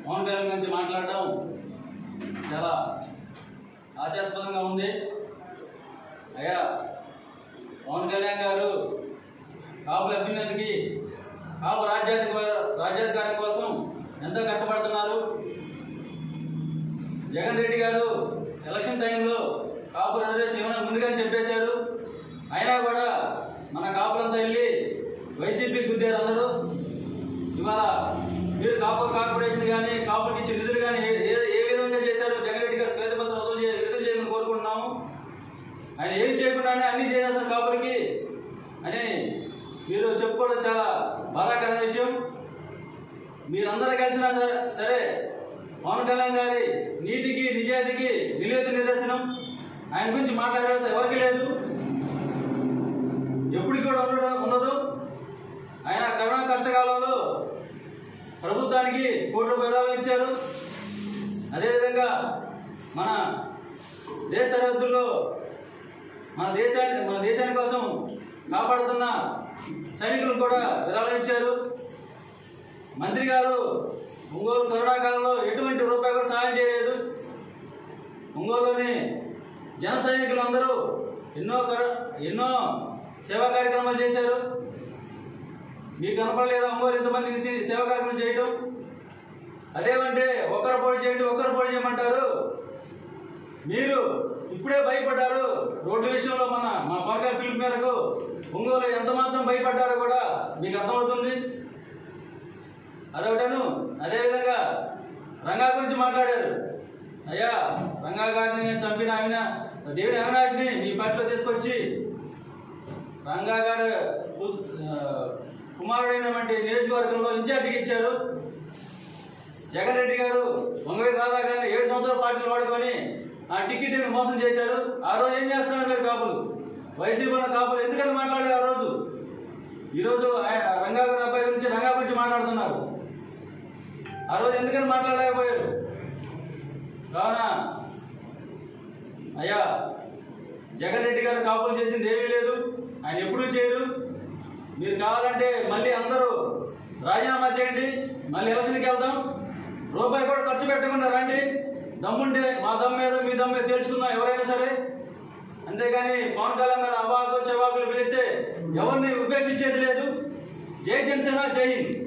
పవన్ కళ్యాణ్ గురించి మాట్లాడడం చాలా హాస్యాస్పదంగా ఉంది అయ్యా పవన్ కళ్యాణ్ గారు కాపుల అభ్యున్నతికి కాపు రాజ్యాధి రాజ్యాధికారం కోసం ఎంతో కష్టపడుతున్నారు జగన్ రెడ్డి గారు ఎలక్షన్ టైంలో కాపు రిజర్వేషన్ ఏమైనా ముందుగానే చెప్పేశారు అయినా కూడా మన కాపులంతా వెళ్ళి వైసీపీ గుద్దారు అందరూ ఇవాళ మీరు కాపు కార్పొరేషన్ కానీ కాపుకి ఇచ్చిన నిధులు కానీ ఏ ఏ- ఏ విధంగా చేశారు జగన్ రెడ్డి గారు శ్వేతపత్రం వదులు చే విడుదల చేయమని కోరుకుంటున్నాము ఆయన ఏం చేయకుండానే అన్ని చేసేస్తారు కాపులకి అని మీరు చెప్పుకోవడం చాలా బాధాకరమైన విషయం మీరందరూ కలిసినా సరే సరే పవన్ కళ్యాణ్ గారి నీతికి నిజాయితీకి నిలువెత్తు నిదర్శనం ఆయన గురించి మాట్లాడే ఎవరికి లేదు ఎప్పటికి కూడా ఉండడం ఉండదు ఆయన కరోనా కష్టకాలంలో ప్రభుత్వానికి కోటి రూపాయల విరాళం ఇచ్చారు అదేవిధంగా మన దేశ సరిహద్దుల్లో మన దేశాన్ని మన దేశాని కోసం కాపాడుతున్న సైనికులకు కూడా విరాళం ఇచ్చారు మంత్రి గారు ఒంగోలు కరోనా కాలంలో ఎటువంటి రూపాయి కూడా సహాయం చేయలేదు ఒంగోలులోని జన సైనికులు అందరూ ఎన్నో కర ఎన్నో సేవా కార్యక్రమాలు చేశారు మీకు కనపడలేదా ఒంగోలు ఎంతమంది సేవా కార్యక్రమం చేయటం అదేమంటే ఒక్కరు పోటీ చేయండి ఒక్కరు పోటీ చేయమంటారు మీరు ఇప్పుడే భయపడ్డారు రోడ్డు విషయంలో మన మా పవన్ పిలుపు మేరకు ఒంగోలు ఎంత మాత్రం భయపడ్డారో కూడా మీకు అర్థమవుతుంది అదొకటను అదేవిధంగా రంగా గురించి మాట్లాడారు అయ్యా రంగా గారిని నేను చంపిన ఆయన దేవుని అవినాష్ని మీ పార్టీలో తీసుకొచ్చి రంగా గారు కు- ఆ, కుమారుడైనటువంటి నియోజకవర్గంలో ఇన్ఛార్జికి ఇచ్చారు జగన్ రెడ్డి గారు వంగవీటి రాధా గారిని ఏడు సంవత్సరాల పార్టీలు వాడుకొని ఆ టికెట్ మోసం చేశారు ఆ రోజు ఏం చేస్తున్నారు మీరు కాపులు వైసీపీలో కాపులు ఎందుకని మాట్లాడారు ఆ రోజు ఈరోజు ఆయన రంగా గారి అబ్బాయి గురించి రంగా గురించి మాట్లాడుతున్నారు ఆ రోజు ఎందుకని మాట్లాడలేకపోయారు కావున అయ్యా జగన్ రెడ్డి గారు కాపులు చేసింది ఏమీ లేదు ఆయన ఎప్పుడూ చేయరు మీరు కావాలంటే మళ్ళీ అందరూ రాజీనామా చేయండి మళ్ళీ ఎలక్షన్కి వెళ్దాం రూపాయి కూడా ఖర్చు పెట్టకుండా రండి దమ్ముంటే మా దమ్ము మీద మీ దమ్ము మీద తెలుసుకుందాం ఎవరైనా సరే అంతేగాని పవన్ కళ్యాణ్ గారు అబాకు చెవాకులు పిలిస్తే ఎవరిని ఉపేక్షించేది లేదు జై జనసేన జై హింద్